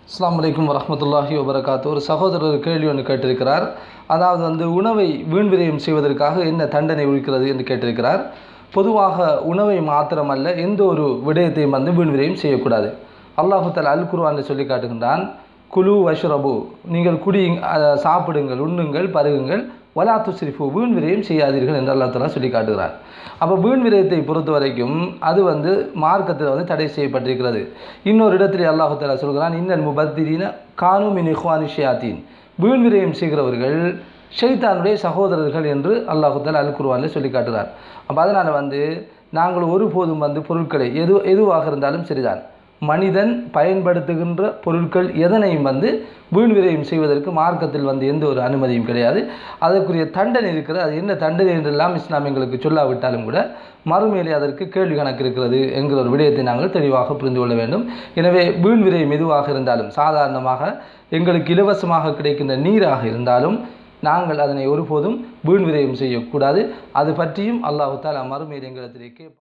அஸ்ஸலாமு அலைக்கும் வரஹ்மத்துல்லாஹி வபரகாத்து ஒரு சகோதரர் ஒரு கேள்வி ஒன்று கேட்டிருக்கிறார் அதாவது வந்து உணவை வீண் விரயம் செய்வதற்காக என்ன தண்டனை உரிக்கிறது என்று கேட்டிருக்கிறார் பொதுவாக உணவை மாத்திரமல்ல எந்த ஒரு விடயத்தையும் வந்து வீண் விரயம் செய்யக்கூடாது அல்லாஹு தஆலா அல் குர்ஆனில் சொல்லி காட்டுகின்றான் குலு வஷ்ரபு நீங்கள் குடி அஹ், சாப்பிடுங்கள் உண்ணுங்கள் பருகுங்கள் வலா துஸ்ரிஃபு வீண் விரயம் செய்யாதீர்கள் என்று அல்லாஹ் தஆலா சொல்லி காட்டுகிறார் அப்போ வீண் விரயத்தை பொறுத்த வரைக்கும் அது வந்து மார்க்கத்தில் வந்து தடை செய்யப்பட்டிருக்கிறது இன்னொரு இடத்துல அல்லாஹு தஆலா சொல்கிறான் இன்னல் முபத்திரீன கானு மின் இஹ்வானி ஷியாத்தீன் வீண் விரயம் செய்கிறவர்கள் ஷைத்தானுடைய சகோதரர்கள் என்று அல்லாஹு தஆலா அல் குர்ஆனில் சொல்லி காட்டுகிறார் அப்போ அதனால் வந்து நாங்கள் ஒருபோதும் வந்து பொருட்களை எது எதுவாக இருந்தாலும் சரிதான் மனிதன் பயன்படுத்துகின்ற பொருட்கள் எதனையும் வந்து வீண் விரயம் செய்வதற்கு மார்க்கத்தில் வந்து எந்த ஒரு அனுமதியும் கிடையாது அதற்குரிய தண்டனை இருக்கிறது அது என்ன தண்டனை என்றெல்லாம் இஸ்லாம் எங்களுக்கு சொல்லாவிட்டாலும் கூட மறுமையிலே அதற்கு கேள்வி கணக்கு இருக்கிறது என்கிற ஒரு விடயத்தை நாங்கள் தெளிவாக புரிந்து கொள்ள வேண்டும் எனவே வீண் விரயம் எதுவாக இருந்தாலும் சாதாரணமாக எங்களுக்கு இலவசமாக கிடைக்கின்ற நீராக இருந்தாலும் நாங்கள் அதனை ஒருபோதும் வீண் விரயம் செய்யக்கூடாது அது பற்றியும் அல்லாஹு தாலா மறுமையில் எங்களிடத்திலே கேட்பார்